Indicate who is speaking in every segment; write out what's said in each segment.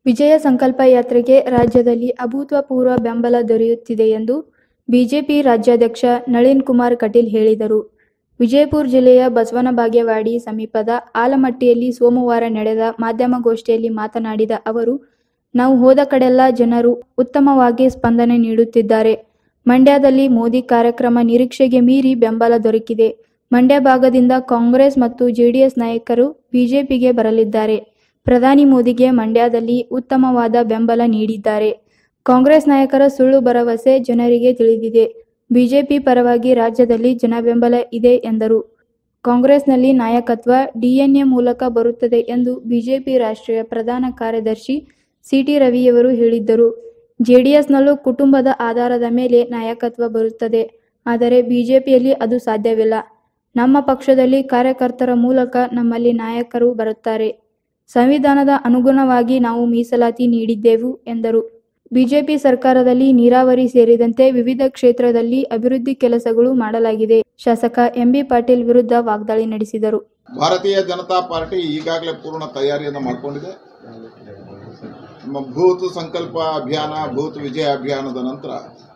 Speaker 1: ವಿಜಯ ಸಂಕಲ್ಪ ಯಾತ್ರೆಗೆ ರಾಜ್ಯದಲ್ಲಿ ಅಭೂತಪೂರ್ವ ಬೆಂಬಲ ದೊರೆಯುತ್ತಿದೆ ಎಂದು ಬಿಜೆಪಿ ರಾಜ್ಯಾಧ್ಯಕ್ಷ ನಳಿನ್ ಕುಮಾರ್ ಕಟೀಲ್ ಹೇಳಿದರು. ವಿಜಯಪುರ ಜಿಲ್ಲೆಯ ಬಸವನ ಬಾಗೇವಾಡಿ ಸಮೀಪದ ಆಲಮಟ್ಟಿಯಲ್ಲಿ ಸೋಮವಾರ ನಡೆದ ಮಾಧ್ಯಮಗೋಷ್ಠಿಯಲ್ಲಿ ಮಾತನಾಡಿದ ಅವರು, ನಾವು ಹೋದ ಕಡೆಲ್ಲ ಜನರು ಉತ್ತಮವಾಗಿ ಸ್ಪಂದನೆ ನೀಡುತ್ತಿದ್ದಾರೆ. ಮಂಡ್ಯದಲ್ಲಿ ಮೋದಿ ಕಾರ್ಯಕ್ರಮ ನಿರೀಕ್ಷೆಗೆ ಮೀರಿ ಬೆಂಬಲ ದೊರಕಿದೆ. ಮಂಡ್ಯ ಭಾಗದಿಂದ ಕಾಂಗ್ರೆಸ್ ಮತ್ತು ಜೆಡಿಎಸ್ ನಾಯಕರು ಬಿಜೆಪಿಗೆ ಬರಲಿದ್ದಾರೆ. ಪ್ರಧಾನಿ ಮೋದಿಗೆ ಮಂಡ್ಯದಲ್ಲಿ ಉತ್ತಮವಾದ ಬೆಂಬಲ ನೀಡಿದ್ದಾರೆ. ಕಾಂಗ್ರೆಸ್ ನಾಯಕರ ಸುಳ್ಳು ಭರವಸೆ ಜನರಿಗೆ ತಿಳಿದಿದೆ. ಬಿಜೆಪಿ ಪರವಾಗಿ ರಾಜ್ಯದಲ್ಲಿ ಜನಬೆಂಬಲ ಇದೆ ಎಂದರು. ಕಾಂಗ್ರೆಸ್ನಲ್ಲಿ ನಾಯಕತ್ವ ಡಿಎನ್ಎ ಮೂಲಕ ಬರುತ್ತದೆ ಎಂದು ಬಿಜೆಪಿ ರಾಷ್ಟ್ರೀಯ ಪ್ರಧಾನ ಕಾರ್ಯದರ್ಶಿ ಸಿ. ಟಿ. ರವಿಯವರು ಹೇಳಿದ್ದರು. ಜೆಡಿಎಸ್ನಲ್ಲೂ ಕುಟುಂಬದ ಆಧಾರದ ಮೇಲೆ ನಾಯಕತ್ವ ಬರುತ್ತದೆ. ಆದರೆ ಬಿಜೆಪಿಯಲ್ಲಿ ಅದು ಸಾಧ್ಯವಿಲ್ಲ. ನಮ್ಮ ಪಕ್ಷದಲ್ಲಿ ಕಾರ್ಯಕರ್ತರ ಮೂಲಕ ನಮ್ಮಲ್ಲಿ ನಾಯಕರು ಬರುತ್ತಾರೆ. ಸಂವಿಧಾನದ ಅನುಗುಣವಾಗಿ ನಾವು ಮೀಸಲಾತಿ ನೀಡಿದ್ದೆವು ಎಂದರು. ಬಿಜೆಪಿ ಸರ್ಕಾರದಲ್ಲಿ ನೀರಾವರಿ ಸೇರಿದಂತೆ ವಿವಿಧ ಕ್ಷೇತ್ರದಲ್ಲಿ ಅಭಿವೃದ್ಧಿ ಕೆಲಸಗಳು ಮಾಡಲಾಗಿದೆ. ಶಾಸಕ ಎಂ. ಬಿ. ಪಾಟೀಲ್ ವಿರುದ್ಧ ವಾಗ್ದಾಳಿ ನಡೆಸಿದರು.
Speaker 2: ಭಾರತೀಯ ಜನತಾ ಪಾರ್ಟಿ ಈಗಾಗಲೇ ಪೂರ್ಣ ತಯಾರಿಯನ್ನು ಮಾಡಿಕೊಂಡಿದೆ ನಮ್ಮ ಭೂತ್ ಸಂಕಲ್ಪ ಅಭಿಯಾನ ಭೂತ್ ವಿಜಯ ಅಭಿಯಾನದ ನಂತರ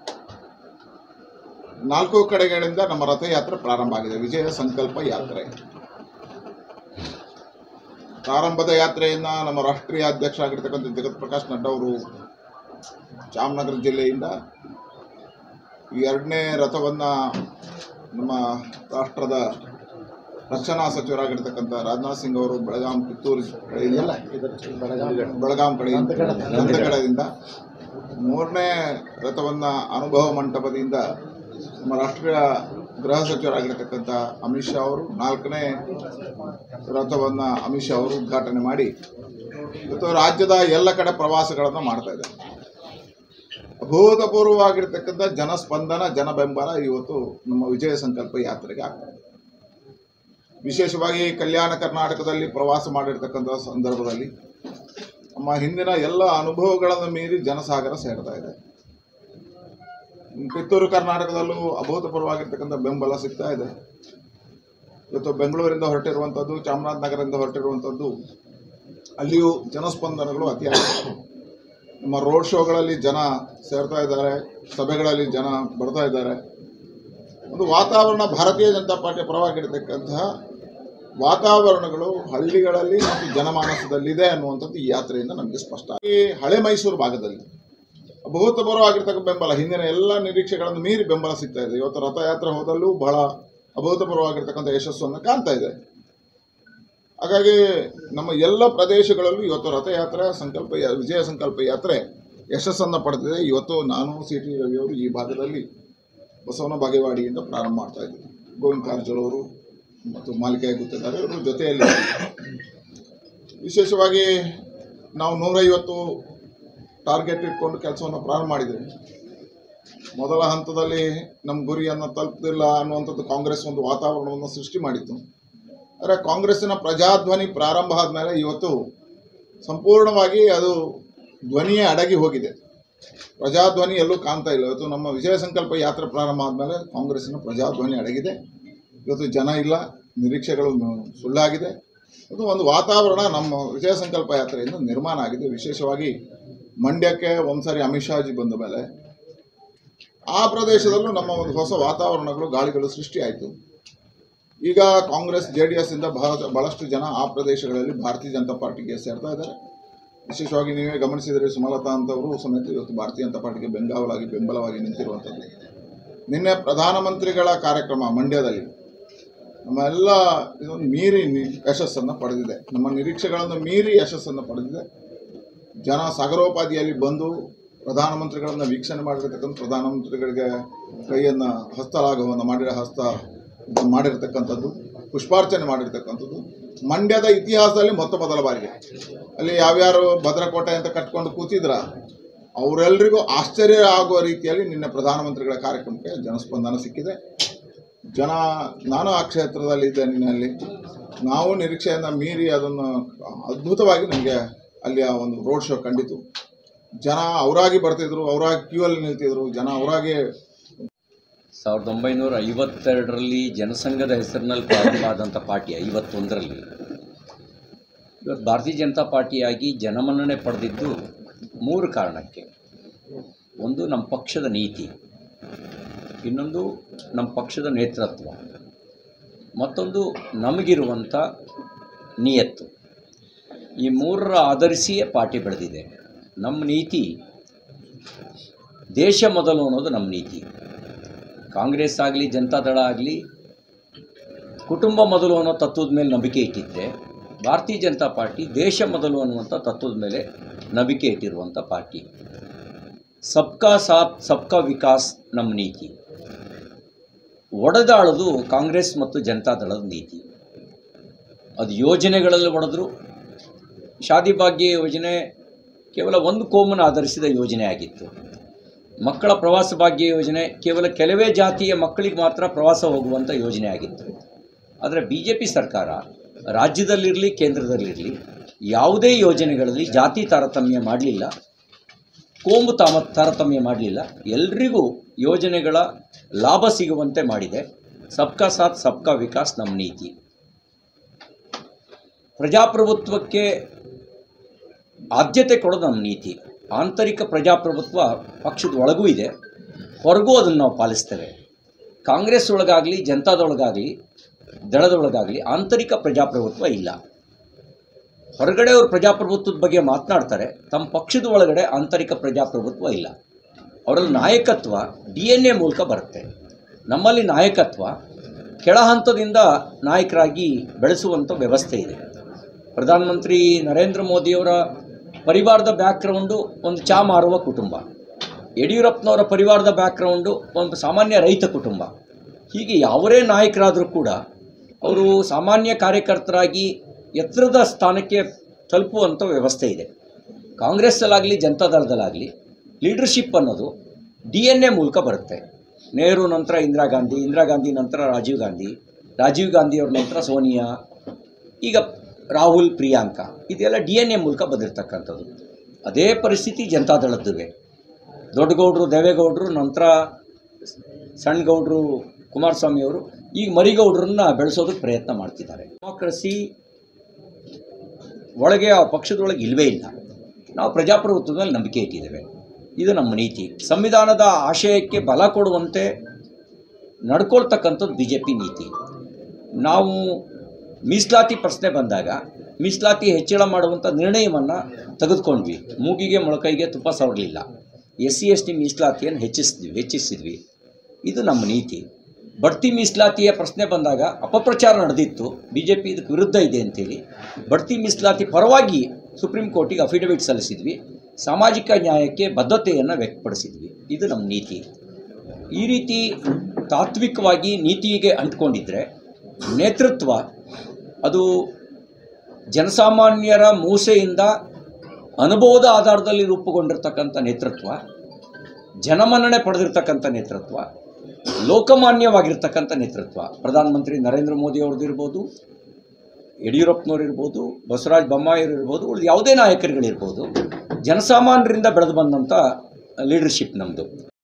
Speaker 2: ನಾಲ್ಕು ಕಡೆಗಳಿಂದ ನಮ್ಮ ರಥಯಾತ್ರೆ ಪ್ರಾರಂಭ ಆಗಿದೆ ವಿಜಯ ಸಂಕಲ್ಪ ಯಾತ್ರೆ ಪ್ರಾರಂಭದ ಯಾತ್ರೆಯನ್ನು ನಮ್ಮ ರಾಷ್ಟ್ರೀಯ ಅಧ್ಯಕ್ಷ ಆಗಿರ್ತಕ್ಕಂಥ ಜಗತ್ ಪ್ರಕಾಶ್ ನಡ್ಡಾ ಅವರು ಜಾಮನಗರ ಜಿಲ್ಲೆಯಿಂದ ಈ ಎರಡನೇ ರಥವನ್ನು ನಮ್ಮ ರಾಷ್ಟ್ರದ ರಕ್ಷಣಾ ಸಚಿವರಾಗಿರ್ತಕ್ಕಂಥ ರಾಜನಾಥ್ ಸಿಂಗ್ ಅವರು ಬೆಳಗಾಂ ಕಿತ್ತೂರು ಕಡೆಯಿಂದ ಬೆಳಗಾಂ ಕಡೆಯಿಂದ ನಂದಗಡದಿಂದ ಮೂರನೇ ರಥವನ್ನು ಅನುಭವ ಮಂಟಪದಿಂದ ನಮ್ಮ ರಾಷ್ಟ್ರೀಯ ಗೃಹ ಸಚಿವರಾಗಿರ್ತಕ್ಕಂಥ ಅಮಿತ್ ಶಾ ಅವರು ನಾಲ್ಕನೇ ರಥವನ್ನು ಅಮಿತ್ ಶಾ ಅವರು ಉದ್ಘಾಟನೆ ಮಾಡಿ ಇವತ್ತು ರಾಜ್ಯದ ಎಲ್ಲ ಕಡೆ ಪ್ರವಾಸಗಳನ್ನು ಮಾಡ್ತಾ ಇದ್ದಾರೆ ಅಭೂತಪೂರ್ವವಾಗಿರ್ತಕ್ಕಂಥ ಜನಸ್ಪಂದನ ಜನ ಬೆಂಬಲ ಇವತ್ತು ನಮ್ಮ ವಿಜಯ ಸಂಕಲ್ಪ ಯಾತ್ರೆಗೆ ಆಗ್ತದೆ ವಿಶೇಷವಾಗಿ ಕಲ್ಯಾಣ ಕರ್ನಾಟಕದಲ್ಲಿ ಪ್ರವಾಸ ಮಾಡಿರ್ತಕ್ಕಂಥ ಸಂದರ್ಭದಲ್ಲಿ ನಮ್ಮ ಹಿಂದಿನ ಎಲ್ಲ ಅನುಭವಗಳನ್ನು ಮೀರಿ ಜನಸಾಗರ ಸೇರ್ತಾ ಇದೆ ಕಿತ್ತೂರು ಕರ್ನಾಟಕದಲ್ಲೂ ಅಭೂತಪೂರ್ವವಾಗಿರ್ತಕ್ಕಂಥ ಬೆಂಬಲ ಸಿಗ್ತಾ ಇದೆ ಇವತ್ತು ಬೆಂಗಳೂರಿಂದ ಹೊರಟಿರುವಂಥದ್ದು ಚಾಮರಾಜನಗರದಿಂದ ಹೊರಟಿರುವಂಥದ್ದು ಅಲ್ಲಿಯೂ ಜನಸ್ಪಂದನಗಳು ಅತಿಯಾಗಿದೆ ನಮ್ಮ ರೋಡ್ ಶೋಗಳಲ್ಲಿ ಜನ ಸೇರ್ತಾ ಇದ್ದಾರೆ ಸಭೆಗಳಲ್ಲಿ ಜನ ಬರ್ತಾ ಇದ್ದಾರೆ ಒಂದು ವಾತಾವರಣ ಭಾರತೀಯ ಜನತಾ ಪಾರ್ಟಿಯ ಪರವಾಗಿರ್ತಕ್ಕಂತಹ ವಾತಾವರಣಗಳು ಹಳ್ಳಿಗಳಲ್ಲಿ ಮತ್ತು ಜನಮಾನಸದಲ್ಲಿದೆ ಅನ್ನುವಂಥದ್ದು ಈ ಯಾತ್ರೆಯಿಂದ ನಮಗೆ ಸ್ಪಷ್ಟ ಈ ಹಳೆ ಮೈಸೂರು ಭಾಗದಲ್ಲಿ ಅಭೂತಪೂರ್ವವಾಗಿರ್ತಕ್ಕಂಥ ಬೆಂಬಲ ಹಿಂದಿನ ಎಲ್ಲ ನಿರೀಕ್ಷೆಗಳನ್ನು ಮೀರಿ ಬೆಂಬಲ ಸಿಗ್ತಾ ಇದೆ ಇವತ್ತು ರಥಯಾತ್ರೆ ಹೋದಲ್ಲೂ ಬಹಳ ಅಭೂತಪೂರ್ವವಾಗಿರ್ತಕ್ಕಂಥ ಯಶಸ್ಸನ್ನು ಕಾಣ್ತಾ ಇದೆ ಹಾಗಾಗಿ ನಮ್ಮ ಎಲ್ಲ ಪ್ರದೇಶಗಳಲ್ಲೂ ಇವತ್ತು ರಥಯಾತ್ರೆ ಸಂಕಲ್ಪ ಯಾ- ವಿಜಯ ಸಂಕಲ್ಪ ಯಾತ್ರೆ ಯಶಸ್ಸನ್ನು ಪಡೆದಿದೆ ಇವತ್ತು ನಾನು ಸಿ ಟಿ ರವಿಯವರು ಈ ಭಾಗದಲ್ಲಿ ಬಸವನ ಬಾಗೇವಾಡಿಯಿಂದ ಪ್ರಾರಂಭ ಮಾಡ್ತಾ ಇದ್ದೀವಿ ಗೋವಿಂದ ಕಾರಜೋಳ ಅವರು ಮತ್ತು ಮಾಲಿಕಾಯಿ ಗುತ್ತಿದ್ದಾರೆ ಇವರು ಜೊತೆಯಲ್ಲಿ ವಿಶೇಷವಾಗಿ ನಾವು ನೂರೈವತ್ತು ಟಾರ್ಗೆಟ್ ಇಟ್ಕೊಂಡು ಕೆಲಸವನ್ನು ಪ್ರಾರಂಭ ಮಾಡಿದ್ದೇವೆ ಮೊದಲ ಹಂತದಲ್ಲಿ ನಮ್ಮ ಗುರಿಯನ್ನು ತಲುಪದಿಲ್ಲ ಅನ್ನುವಂಥದ್ದು ಕಾಂಗ್ರೆಸ್ ಒಂದು ವಾತಾವರಣವನ್ನು ಸೃಷ್ಟಿ ಮಾಡಿತ್ತು ಆದರೆ ಕಾಂಗ್ರೆಸ್ಸಿನ ಪ್ರಜಾಧ್ವನಿ ಪ್ರಾರಂಭ ಆದಮೇಲೆ ಇವತ್ತು ಸಂಪೂರ್ಣವಾಗಿ ಅದು ಧ್ವನಿಯೇ ಅಡಗಿ ಹೋಗಿದೆ ಪ್ರಜಾಧ್ವನಿ ಎಲ್ಲೂ ಕಾಣ್ತಾ ಇಲ್ಲ ಇವತ್ತು ನಮ್ಮ ವಿಜಯ ಸಂಕಲ್ಪ ಯಾತ್ರೆ ಪ್ರಾರಂಭ ಆದಮೇಲೆ ಕಾಂಗ್ರೆಸ್ಸಿನ ಪ್ರಜಾಧ್ವನಿ ಅಡಗಿದೆ ಇವತ್ತು ಜನ ಇಲ್ಲ ನಿರೀಕ್ಷೆಗಳು ಮ- ಸುಳ್ಳಾಗಿದೆ ಅದು ಒಂದು ವಾತಾವರಣ ನಮ್ಮ ವಿಜಯ ಸಂಕಲ್ಪ ಯಾತ್ರೆಯಿಂದ ನಿರ್ಮಾಣ ಆಗಿದೆ ವಿಶೇಷವಾಗಿ ಮಂಡ್ಯಕ್ಕೆ ಒಂದ್ಸಾರಿ ಅಮಿತ್ ಶಾಜಿ ಬಂದ ಮೇಲೆ ಆ ಪ್ರದೇಶದಲ್ಲೂ ನಮ್ಮ ಒಂದು ಹೊಸ ವಾತಾವರಣಗಳು ಗಾಳಿಗಳು ಸೃಷ್ಟಿಯಾಯಿತು ಈಗ ಕಾಂಗ್ರೆಸ್ ಜೆ ಡಿ ಎಸ್ ಇಂದ ಬಹಳ ಬಹಳಷ್ಟು ಜನ ಆ ಪ್ರದೇಶಗಳಲ್ಲಿ ಭಾರತೀಯ ಜನತಾ ಪಾರ್ಟಿಗೆ ಸೇರ್ತಾ ಇದ್ದಾರೆ ವಿಶೇಷವಾಗಿ ನೀವೇ ಗಮನಿಸಿದರೆ ಸುಮಲತಾ ಅಂತವರು ಸಮೇತ ಇವತ್ತು ಭಾರತೀಯ ಜನತಾ ಪಾರ್ಟಿಗೆ ಬೆಂಗಾವಲಾಗಿ ಬೆಂಬಲವಾಗಿ ನಿಂತಿರುವಂಥದ್ದು ನಿನ್ನೆ ಪ್ರಧಾನಮಂತ್ರಿಗಳ ಕಾರ್ಯಕ್ರಮ ಮಂಡ್ಯದಲ್ಲಿ ನಮ್ಮ ಎಲ್ಲ ಇದನ್ನು ಮೀರಿ ನಿ- ಯಶಸ್ಸನ್ನು ಪಡೆದಿದೆ ನಮ್ಮ ನಿರೀಕ್ಷೆಗಳನ್ನು ಮೀರಿ ಯಶಸ್ಸನ್ನು ಪಡೆದಿದೆ ಜನ ಸಾಗರೋಪಾದಿಯಲ್ಲಿ ಬಂದು ಪ್ರಧಾನಮಂತ್ರಿಗಳನ್ನು ವೀಕ್ಷಣೆ ಮಾಡಿರ್ತಕ್ಕಂಥ ಪ್ರಧಾನಮಂತ್ರಿಗಳಿಗೆ ಕೈಯನ್ನು ಹಸ್ತಲಾಘವನ್ನು ಮಾಡಿದ ಹಸ್ತ ಇದು ಮಾಡಿರ್ತಕ್ಕಂಥದ್ದು ಪುಷ್ಪಾರ್ಚನೆ ಮಾಡಿರ್ತಕ್ಕಂಥದ್ದು ಮಂಡ್ಯದ ಇತಿಹಾಸದಲ್ಲಿ ಮೊತ್ತ ಮೊದಲ ಬಾರಿಗೆ ಅಲ್ಲಿ ಯಾವ್ಯಾರು ಭದ್ರಕೋಟೆ ಅಂತ ಕಟ್ಕೊಂಡು ಕೂತಿದ್ರ ಅವರೆಲ್ಲರಿಗೂ ಆಶ್ಚರ್ಯ ಆಗುವ ರೀತಿಯಲ್ಲಿ ನಿನ್ನೆ ಪ್ರಧಾನಮಂತ್ರಿಗಳ ಕಾರ್ಯಕ್ರಮಕ್ಕೆ ಜನಸ್ಪಂದನ ಸಿಕ್ಕಿದೆ ಜನ ನಾನು ಆ ಕ್ಷೇತ್ರದಲ್ಲಿ ಇದ್ದೆ ನಿನ್ನಲ್ಲಿ ನಾವು ನಿರೀಕ್ಷೆಯನ್ನು ಮೀರಿ ಅದನ್ನು ಅದ್ಭುತವಾಗಿ ನಮಗೆ ಅಲ್ಲಿಯ ಒಂದು ರೋಡ್ ಶೋ ಕಂಡಿತು ಜನ ಅವರಾಗಿ ಬರ್ತಿದ್ರು ಅವರಾಗಿ ಕ್ಯೂ ಅಲ್ಲಿ ನಿಲ್ತಿದ್ರು ಜನ ಅವರಾಗಿ
Speaker 3: ಸಾವಿರದ ಒಂಬೈನೂರ ಐವತ್ತೆರಡರಲ್ಲಿ ಜನಸಂಘದ ಹೆಸರಿನಲ್ಲಿ ಪ್ರಾರಂಭ ಆದಂಥ ಪಾರ್ಟಿ ಐವತ್ತೊಂದರಲ್ಲಿ ಇವತ್ತು ಭಾರತೀಯ ಜನತಾ ಪಾರ್ಟಿಯಾಗಿ ಜನಮನ್ನಣೆ ಪಡೆದಿದ್ದು ಮೂರು ಕಾರಣಕ್ಕೆ ಒಂದು ನಮ್ಮ ಪಕ್ಷದ ನೀತಿ ಇನ್ನೊಂದು ನಮ್ಮ ಪಕ್ಷದ ನೇತೃತ್ವ ಮತ್ತೊಂದು ನಮಗಿರುವಂಥ ನಿಯತ್ತು ಈ ಮೂರರ ಆಧರಿಸಿಯೇ ಪಾರ್ಟಿ ಬೆಳೆದಿದೆ ನಮ್ಮ ನೀತಿ ದೇಶ ಮೊದಲು ಅನ್ನೋದು ನಮ್ಮ ನೀತಿ ಕಾಂಗ್ರೆಸ್ ಆಗಲಿ ಜನತಾದಳ ಆಗಲಿ ಕುಟುಂಬ ಮೊದಲು ಅನ್ನೋ ತತ್ವದ ಮೇಲೆ ನಂಬಿಕೆ ಇಟ್ಟಿದ್ದರೆ ಭಾರತೀಯ ಜನತಾ ಪಾರ್ಟಿ ದೇಶ ಮೊದಲು ಅನ್ನುವಂಥ ತತ್ವದ ಮೇಲೆ ನಂಬಿಕೆ ಇಟ್ಟಿರುವಂಥ ಪಾರ್ಟಿ ಸಬ್ಕಾ ಸಾಥ್ ಸಬ್ಕಾ ವಿಕಾಸ್ ನಮ್ಮ ನೀತಿ ಒಡೆದಾಳೋದು ಕಾಂಗ್ರೆಸ್ ಮತ್ತು ಜನತಾದಳದ ನೀತಿ ಅದು ಯೋಜನೆಗಳಲ್ಲಿ ಒಡೆದ್ರು ಶಾದಿ ಭಾಗ್ಯ ಯೋಜನೆ ಕೇವಲ ಒಂದು ಕೋಮನ್ನು ಆಧರಿಸಿದ ಯೋಜನೆ ಆಗಿತ್ತು ಮಕ್ಕಳ ಪ್ರವಾಸ ಭಾಗ್ಯ ಯೋಜನೆ ಕೇವಲ ಕೆಲವೇ ಜಾತಿಯ ಮಕ್ಕಳಿಗೆ ಮಾತ್ರ ಪ್ರವಾಸ ಹೋಗುವಂಥ ಯೋಜನೆ ಆಗಿತ್ತು ಆದರೆ ಬಿ ಜೆ ಪಿ ಸರ್ಕಾರ ರಾಜ್ಯದಲ್ಲಿರಲಿ ಕೇಂದ್ರದಲ್ಲಿರಲಿ ಯಾವುದೇ ಯೋಜನೆಗಳಲ್ಲಿ ಜಾತಿ ತಾರತಮ್ಯ ಮಾಡಲಿಲ್ಲ ಕೋಮು ತಾಮ ತಾರತಮ್ಯ ಮಾಡಲಿಲ್ಲ ಎಲ್ರಿಗೂ ಯೋಜನೆಗಳ ಲಾಭ ಸಿಗುವಂತೆ ಮಾಡಿದೆ ಸಬ್ಕಾ ಸಾಥ್ ಸಬ್ಕಾ ವಿಕಾಸ್ ನಮ್ಮ ನೀತಿ ಪ್ರಜಾಪ್ರಭುತ್ವಕ್ಕೆ ಆದ್ಯತೆ ಕೊಡೋದು ನಮ್ಮ ನೀತಿ ಆಂತರಿಕ ಪ್ರಜಾಪ್ರಭುತ್ವ ಪಕ್ಷದ ಒಳಗೂ ಇದೆ ಹೊರಗೂ ಅದನ್ನು ನಾವು ಪಾಲಿಸ್ತೇವೆ ಕಾಂಗ್ರೆಸ್ ಒಳಗಾಗಲಿ ಜನತಾದೊಳಗಾಗಲಿ ದಳದೊಳಗಾಗಲಿ ಆಂತರಿಕ ಪ್ರಜಾಪ್ರಭುತ್ವ ಇಲ್ಲ ಹೊರಗಡೆ ಅವರು ಪ್ರಜಾಪ್ರಭುತ್ವದ ಬಗ್ಗೆ ಮಾತನಾಡ್ತಾರೆ ತಮ್ಮ ಪಕ್ಷದ ಒಳಗಡೆ ಆಂತರಿಕ ಪ್ರಜಾಪ್ರಭುತ್ವ ಇಲ್ಲ ಅವರಲ್ಲಿ ನಾಯಕತ್ವ ಡಿ ಎನ್ ಎ ಮೂಲಕ ಬರುತ್ತೆ ನಮ್ಮಲ್ಲಿ ನಾಯಕತ್ವ ಕೆಳ ಹಂತದಿಂದ ನಾಯಕರಾಗಿ ಬೆಳೆಸುವಂಥ ವ್ಯವಸ್ಥೆ ಇದೆ ಪ್ರಧಾನಮಂತ್ರಿ ನರೇಂದ್ರ ಮೋದಿಯವರ ಪರಿವಾರದ ಬ್ಯಾಕ್ಗ್ರೌಂಡು ಒಂದು ಚಾ ಮಾರುವ ಕುಟುಂಬ ಯಡಿಯೂರಪ್ಪನವರ ಪರಿವಾರದ ಬ್ಯಾಕ್ಗ್ರೌಂಡು ಒಂದು ಸಾಮಾನ್ಯ ರೈತ ಕುಟುಂಬ ಹೀಗೆ ಯಾವರೇ ನಾಯಕರಾದರೂ ಕೂಡ ಅವರು ಸಾಮಾನ್ಯ ಕಾರ್ಯಕರ್ತರಾಗಿ ಎತ್ತರದ ಸ್ಥಾನಕ್ಕೆ ತಲುಪುವಂಥ ವ್ಯವಸ್ಥೆ ಇದೆ ಕಾಂಗ್ರೆಸ್ಸಲ್ಲಾಗಲಿ ಜನತಾದಳದಲ್ಲಾಗಲಿ ಲೀಡರ್ಶಿಪ್ ಅನ್ನೋದು ಡಿ ಎನ್ ಎ ಮೂಲಕ ಬರುತ್ತೆ ನೆಹರು ನಂತರ ಇಂದಿರಾ ಗಾಂಧಿ ಇಂದಿರಾ ಗಾಂಧಿ ನಂತರ ರಾಜೀವ್ ಗಾಂಧಿ ರಾಜೀವ್ ಗಾಂಧಿಯವ್ರ ನಂತರ ಸೋನಿಯಾ ಈಗ ರಾಹುಲ್ ಪ್ರಿಯಾಂಕಾ ಇದೆಲ್ಲ ಡಿ ಎನ್ ಎ ಮೂಲಕ ಬಂದಿರತಕ್ಕಂಥದ್ದು ಅದೇ ಪರಿಸ್ಥಿತಿ ಜನತಾದಳದ್ದಿದೆ ದೊಡ್ಡಗೌಡರು ದೇವೇಗೌಡರು ನಂತರ ಸಣ್ಣಗೌಡರು ಕುಮಾರಸ್ವಾಮಿಯವರು ಈಗ ಮರಿಗೌಡರನ್ನ ಬೆಳೆಸೋದಕ್ಕೆ ಪ್ರಯತ್ನ ಮಾಡ್ತಿದ್ದಾರೆ ಡೆಮಾಕ್ರಸಿ ಒಳಗೆ ಆ ಪಕ್ಷದೊಳಗೆ ಇಲ್ಲವೇ ಇಲ್ಲ ನಾವು ಪ್ರಜಾಪ್ರಭುತ್ವದ ಮೇಲೆ ನಂಬಿಕೆ ಇಟ್ಟಿದ್ದೇವೆ ಇದು ನಮ್ಮ ನೀತಿ ಸಂವಿಧಾನದ ಆಶಯಕ್ಕೆ ಬಲ ಕೊಡುವಂತೆ ನಡ್ಕೊಳ್ತಕ್ಕಂಥದ್ದು ಬಿ ಜೆ ಪಿ ನೀತಿ ನಾವು ಮೀಸಲಾತಿ ಪ್ರಶ್ನೆ ಬಂದಾಗ ಮೀಸಲಾತಿ ಹೆಚ್ಚಳ ಮಾಡುವಂಥ ನಿರ್ಣಯವನ್ನು ತೆಗೆದುಕೊಂಡ್ವಿ ಮೂಗಿಗೆ ಮೊಳಕೈಗೆ ತುಪ್ಪ ಸವರಲಿಲ್ಲ ಎಸ್ ಸಿ ಎಸ್ ಟಿ ಮೀಸಲಾತಿಯನ್ನು ಹೆಚ್ಚಿಸಿದ್ವಿ ಹೆಚ್ಚಿಸಿದ್ವಿ ಇದು ನಮ್ಮ ನೀತಿ ಬಡ್ತಿ ಮೀಸಲಾತಿಯ ಪ್ರಶ್ನೆ ಬಂದಾಗ ಅಪಪ್ರಚಾರ ನಡೆದಿತ್ತು ಬಿ ಜೆ ಪಿ ಇದಕ್ಕೆ ವಿರುದ್ಧ ಇದೆ ಅಂತೇಳಿ ಬಡ್ತಿ ಮೀಸಲಾತಿ ಪರವಾಗಿ ಸುಪ್ರೀಂ ಕೋರ್ಟಿಗೆ ಅಫಿಡವಿಟ್ ಸಲ್ಲಿಸಿದ್ವಿ ಸಾಮಾಜಿಕ ನ್ಯಾಯಕ್ಕೆ ಬದ್ಧತೆಯನ್ನು ವ್ಯಕ್ತಪಡಿಸಿದ್ವಿ ಇದು ನಮ್ಮ ನೀತಿ ಈ ರೀತಿ ತಾತ್ವಿಕವಾಗಿ ನೀತಿಗೆ ಅಂಟ್ಕೊಂಡಿದ್ರೆ ನೇತೃತ್ವ ಅದು ಜನಸಾಮಾನ್ಯರ ಮೂಸೆಯಿಂದ ಅನುಭವದ ಆಧಾರದಲ್ಲಿ ರೂಪುಗೊಂಡಿರ್ತಕ್ಕಂಥ ನೇತೃತ್ವ ಜನಮನ್ನಣೆ ಪಡೆದಿರ್ತಕ್ಕಂಥ ನೇತೃತ್ವ ಲೋಕಮಾನ್ಯವಾಗಿರ್ತಕ್ಕಂಥ ನೇತೃತ್ವ ಪ್ರಧಾನಮಂತ್ರಿ ನರೇಂದ್ರ ಮೋದಿ ಅವ್ರದ್ದು ಇರ್ಬೋದು ಯಡಿಯೂರಪ್ಪನವ್ರು ಇರ್ಬೋದು ಬಸವರಾಜ ಬೊಮ್ಮಾಯಿಯವರು ಇರ್ಬೋದು ಉಳಿದ ಯಾವುದೇ ನಾಯಕರುಗಳಿರ್ಬೋದು ಜನಸಾಮಾನ್ಯರಿಂದ ಬೆಳೆದು ಬಂದಂಥ ಲೀಡರ್ಶಿಪ್ ನಮ್ಮದು